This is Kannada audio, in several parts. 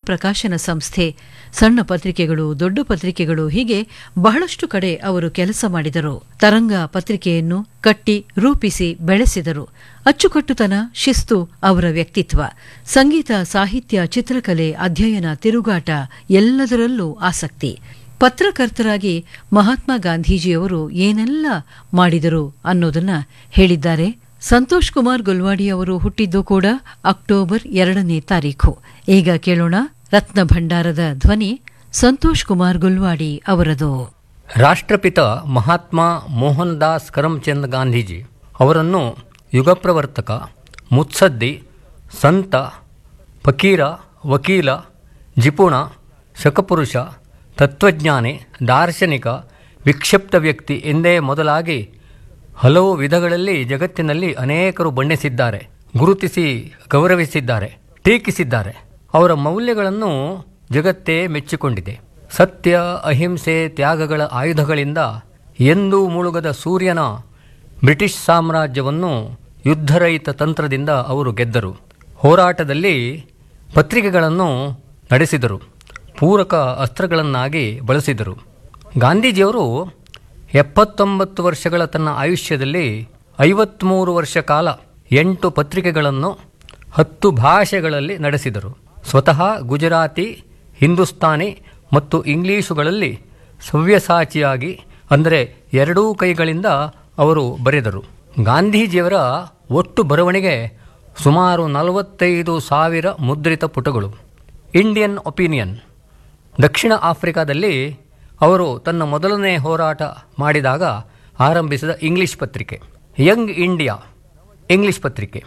ಪ್ರಕಾಶನ ಸಂಸ್ಥೆ ಸಣ್ಣ ಪತ್ರಿಕೆಗಳು ದೊಡ್ಡ ಪತ್ರಿಕೆಗಳು ಹೀಗೆ ಬಹಳಷ್ಟು ಕಡೆ ಅವರು ಕೆಲಸ ಮಾಡಿದರು ತರಂಗ ಪತ್ರಿಕೆಯನ್ನು ಕಟ್ಟಿ ರೂಪಿಸಿ ಬೆಳೆಸಿದರು ಅಚ್ಚುಕಟ್ಟುತನ ಶಿಸ್ತು ಅವರ ವ್ಯಕ್ತಿತ್ವ ಸಂಗೀತ ಸಾಹಿತ್ಯ ಚಿತ್ರಕಲೆ ಅಧ್ಯಯನ ತಿರುಗಾಟ ಎಲ್ಲದರಲ್ಲೂ ಆಸಕ್ತಿ ಪತ್ರಕರ್ತರಾಗಿ ಮಹಾತ್ಮ ಗಾಂಧೀಜಿಯವರು ಏನೆಲ್ಲ ಮಾಡಿದರು ಅನ್ನೋದನ್ನ ಹೇಳಿದ್ದಾರೆ ಸಂತೋಷ್ ಕುಮಾರ್ ಗುಲ್ವಾಡಿ ಅವರು ಹುಟ್ಟಿದ್ದು ಕೂಡ ಅಕ್ಟೋಬರ್ ಎರಡನೇ ತಾರೀಖು ಈಗ ಕೇಳೋಣ ರತ್ನ ಭಂಡಾರದ ಧ್ವನಿ ಸಂತೋಷ್ ಕುಮಾರ್ ಗುಲ್ವಾಡಿ ಅವರದು ರಾಷ್ಟ್ರಪಿತ ಮಹಾತ್ಮ ಮೋಹನ್ ದಾಸ್ ಕರಮ್ಚಂದ್ ಗಾಂಧೀಜಿ ಅವರನ್ನು ಯುಗಪ್ರವರ್ತಕ ಮುತ್ಸದ್ದಿ ಸಂತ ಫಕೀರ ವಕೀಲ ಜಿಪುಣ ಶಕಪುರುಷ ತತ್ವಜ್ಞಾನಿ ದಾರ್ಶನಿಕ ವಿಕ್ಷಿಪ್ತ ವ್ಯಕ್ತಿ ಎಂದೇ ಮೊದಲಾಗಿ ಹಲವು ವಿಧಗಳಲ್ಲಿ ಜಗತ್ತಿನಲ್ಲಿ ಅನೇಕರು ಬಣ್ಣಿಸಿದ್ದಾರೆ ಗುರುತಿಸಿ ಗೌರವಿಸಿದ್ದಾರೆ ಟೀಕಿಸಿದ್ದಾರೆ ಅವರ ಮೌಲ್ಯಗಳನ್ನು ಜಗತ್ತೇ ಮೆಚ್ಚಿಕೊಂಡಿದೆ ಸತ್ಯ ಅಹಿಂಸೆ ತ್ಯಾಗಗಳ ಆಯುಧಗಳಿಂದ ಎಂದೂ ಮುಳುಗದ ಸೂರ್ಯನ ಬ್ರಿಟಿಷ್ ಸಾಮ್ರಾಜ್ಯವನ್ನು ಯುದ್ಧರಹಿತ ತಂತ್ರದಿಂದ ಅವರು ಗೆದ್ದರು ಹೋರಾಟದಲ್ಲಿ ಪತ್ರಿಕೆಗಳನ್ನು ನಡೆಸಿದರು ಪೂರಕ ಅಸ್ತ್ರಗಳನ್ನಾಗಿ ಬಳಸಿದರು ಗಾಂಧೀಜಿಯವರು ಎಪ್ಪತ್ತೊಂಬತ್ತು ವರ್ಷಗಳ ತನ್ನ ಆಯುಷ್ಯದಲ್ಲಿ ಐವತ್ತ್ಮೂರು ವರ್ಷ ಕಾಲ ಎಂಟು ಪತ್ರಿಕೆಗಳನ್ನು ಹತ್ತು ಭಾಷೆಗಳಲ್ಲಿ ನಡೆಸಿದರು ಸ್ವತಃ ಗುಜರಾತಿ ಹಿಂದೂಸ್ತಾನಿ ಮತ್ತು ಇಂಗ್ಲೀಷುಗಳಲ್ಲಿ ಸವ್ಯಸಾಚಿಯಾಗಿ ಅಂದರೆ ಎರಡೂ ಕೈಗಳಿಂದ ಅವರು ಬರೆದರು ಗಾಂಧೀಜಿಯವರ ಒಟ್ಟು ಬರವಣಿಗೆ ಸುಮಾರು ನಲವತ್ತೈದು ಸಾವಿರ ಮುದ್ರಿತ ಪುಟಗಳು ಇಂಡಿಯನ್ ಒಪಿನಿಯನ್ ದಕ್ಷಿಣ ಆಫ್ರಿಕಾದಲ್ಲಿ ಅವರು ತನ್ನ ಮೊದಲನೇ ಹೋರಾಟ ಮಾಡಿದಾಗ ಆರಂಭಿಸಿದ ಇಂಗ್ಲಿಷ್ ಪತ್ರಿಕೆ ಯಂಗ್ ಇಂಡಿಯಾ ಇಂಗ್ಲಿಷ್ ಪತ್ರಿಕೆ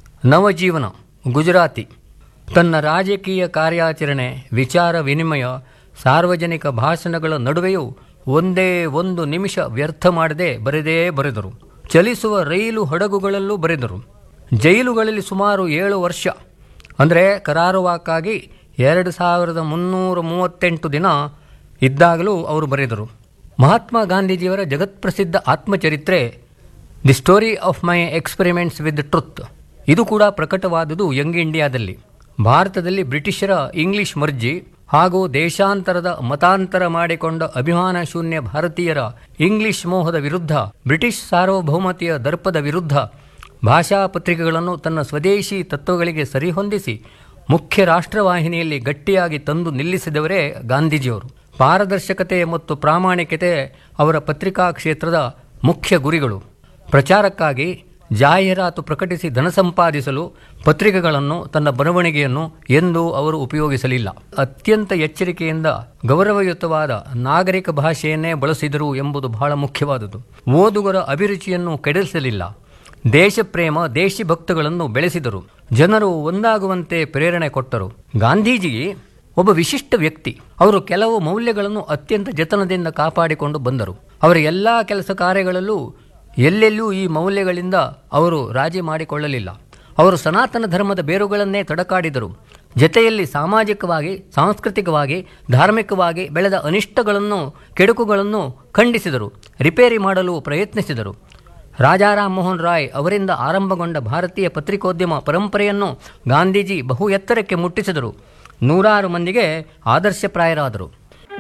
ನವಜೀವನ ಗುಜರಾತಿ ತನ್ನ ರಾಜಕೀಯ ಕಾರ್ಯಾಚರಣೆ ವಿಚಾರ ವಿನಿಮಯ ಸಾರ್ವಜನಿಕ ಭಾಷಣಗಳ ನಡುವೆಯೂ ಒಂದೇ ಒಂದು ನಿಮಿಷ ವ್ಯರ್ಥ ಮಾಡದೆ ಬರೆದೇ ಬರೆದರು ಚಲಿಸುವ ರೈಲು ಹಡಗುಗಳಲ್ಲೂ ಬರೆದರು ಜೈಲುಗಳಲ್ಲಿ ಸುಮಾರು ಏಳು ವರ್ಷ ಅಂದರೆ ಕರಾರುವಾಕ್ಕಾಗಿ ಎರಡು ಸಾವಿರದ ಮುನ್ನೂರ ಮೂವತ್ತೆಂಟು ದಿನ ಇದ್ದಾಗಲೂ ಅವರು ಬರೆದರು ಮಹಾತ್ಮ ಗಾಂಧೀಜಿಯವರ ಜಗತ್ಪ್ರಸಿದ್ಧ ಆತ್ಮಚರಿತ್ರೆ the story of my experiments with truth ಇದು ಕೂಡ ಪ್ರಕಟವಾದುದು ಯಂಗ್ ಇಂಡಿಯಾದಲ್ಲಿ ಭಾರತದಲ್ಲಿ ಬ್ರಿಟಿಷರ ಇಂಗ್ಲಿಷ್ ಮರ್ಜಿ ಹಾಗೂ ದೇಶಾಂತರದ ಮತಾಂತರ ಮಾಡಿಕೊಂಡ ಅಭಿಮಾನ ಶೂನ್ಯ ಭಾರತೀಯರ ಇಂಗ್ಲಿಷ್ ಮೋಹದ ವಿರುದ್ಧ ಬ್ರಿಟಿಷ್ ಸಾರ್ವಭೌಮತೆಯ ದರ್ಪದ ವಿರುದ್ಧ ಭಾಷಾ ಪತ್ರಿಕೆಗಳನ್ನು ತನ್ನ ಸ್ವದೇಶಿ ತತ್ವಗಳಿಗೆ ಸರಿಹೊಂದಿಸಿ ಮುಖ್ಯ ರಾಷ್ಟ್ರವಾಹಿನಿಯಲ್ಲಿ ಗಟ್ಟಿಯಾಗಿ ತಂದು ನಿಲ್ಲಿಸಿದವರೇ ಗಾಂಧೀಜಿಯವರು ಪಾರದರ್ಶಕತೆ ಮತ್ತು ಪ್ರಾಮಾಣಿಕತೆ ಅವರ ಪತ್ರಿಕಾ ಕ್ಷೇತ್ರದ ಮುಖ್ಯ ಗುರಿಗಳು ಪ್ರಚಾರಕ್ಕಾಗಿ ಜಾಹೀರಾತು ಪ್ರಕಟಿಸಿ ಧನ ಸಂಪಾದಿಸಲು ಪತ್ರಿಕೆಗಳನ್ನು ತನ್ನ ಬರವಣಿಗೆಯನ್ನು ಎಂದೂ ಅವರು ಉಪಯೋಗಿಸಲಿಲ್ಲ ಅತ್ಯಂತ ಎಚ್ಚರಿಕೆಯಿಂದ ಗೌರವಯುತವಾದ ನಾಗರಿಕ ಭಾಷೆಯನ್ನೇ ಬಳಸಿದರು ಎಂಬುದು ಬಹಳ ಮುಖ್ಯವಾದುದು ಓದುಗರ ಅಭಿರುಚಿಯನ್ನು ಕೆಡಿಸಲಿಲ್ಲ ದೇಶಪ್ರೇಮ ದೇಶಭಕ್ತಗಳನ್ನು ಬೆಳೆಸಿದರು ಜನರು ಒಂದಾಗುವಂತೆ ಪ್ರೇರಣೆ ಕೊಟ್ಟರು ಗಾಂಧೀಜಿ ಒಬ್ಬ ವಿಶಿಷ್ಟ ವ್ಯಕ್ತಿ ಅವರು ಕೆಲವು ಮೌಲ್ಯಗಳನ್ನು ಅತ್ಯಂತ ಜತನದಿಂದ ಕಾಪಾಡಿಕೊಂಡು ಬಂದರು ಅವರ ಎಲ್ಲ ಕೆಲಸ ಕಾರ್ಯಗಳಲ್ಲೂ ಎಲ್ಲೆಲ್ಲೂ ಈ ಮೌಲ್ಯಗಳಿಂದ ಅವರು ರಾಜಿ ಮಾಡಿಕೊಳ್ಳಲಿಲ್ಲ ಅವರು ಸನಾತನ ಧರ್ಮದ ಬೇರುಗಳನ್ನೇ ತಡಕಾಡಿದರು ಜತೆಯಲ್ಲಿ ಸಾಮಾಜಿಕವಾಗಿ ಸಾಂಸ್ಕೃತಿಕವಾಗಿ ಧಾರ್ಮಿಕವಾಗಿ ಬೆಳೆದ ಅನಿಷ್ಟಗಳನ್ನು ಕೆಡುಕುಗಳನ್ನು ಖಂಡಿಸಿದರು ರಿಪೇರಿ ಮಾಡಲು ಪ್ರಯತ್ನಿಸಿದರು ರಾಜಾರಾಮ್ ಮೋಹನ್ ರಾಯ್ ಅವರಿಂದ ಆರಂಭಗೊಂಡ ಭಾರತೀಯ ಪತ್ರಿಕೋದ್ಯಮ ಪರಂಪರೆಯನ್ನು ಗಾಂಧೀಜಿ ಬಹು ಎತ್ತರಕ್ಕೆ ಮುಟ್ಟಿಸಿದರು ನೂರಾರು ಮಂದಿಗೆ ಆದರ್ಶಪ್ರಾಯರಾದರು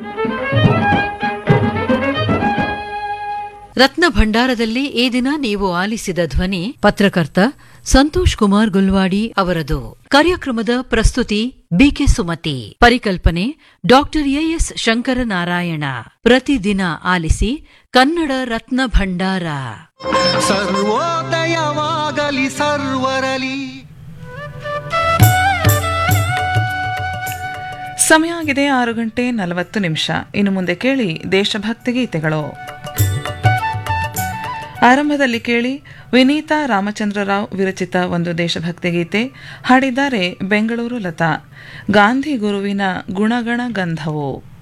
ರತ್ನ ಭಂಡಾರದಲ್ಲಿ ಈ ದಿನ ನೀವು ಆಲಿಸಿದ ಧ್ವನಿ ಪತ್ರಕರ್ತ ಸಂತೋಷ್ ಕುಮಾರ್ ಗುಲ್ವಾಡಿ ಅವರದು ಕಾರ್ಯಕ್ರಮದ ಪ್ರಸ್ತುತಿ ಬಿಕೆ ಸುಮತಿ ಪರಿಕಲ್ಪನೆ ಡಾಕ್ಟರ್ ಎಎಸ್ ಶಂಕರನಾರಾಯಣ ಪ್ರತಿದಿನ ಆಲಿಸಿ ಕನ್ನಡ ರತ್ನ ಭಂಡಾರ ಸರ್ವೋದಯವಾಗಲಿ ಸರ್ವರಲಿ ಸಮಯ ಆಗಿದೆ ಆರು ಗಂಟೆ ನಲವತ್ತು ನಿಮಿಷ ಇನ್ನು ಮುಂದೆ ಕೇಳಿ ದೇಶಭಕ್ತಿ ಗೀತೆಗಳು ಆರಂಭದಲ್ಲಿ ಕೇಳಿ ವಿನೀತಾ ರಾಮಚಂದ್ರರಾವ್ ವಿರಚಿತ ಒಂದು ದೇಶಭಕ್ತಿ ಗೀತೆ ಹಾಡಿದ್ದಾರೆ ಬೆಂಗಳೂರು ಲತಾ ಗಾಂಧಿ ಗುರುವಿನ ಗುಣಗಣ ಗಂಧವು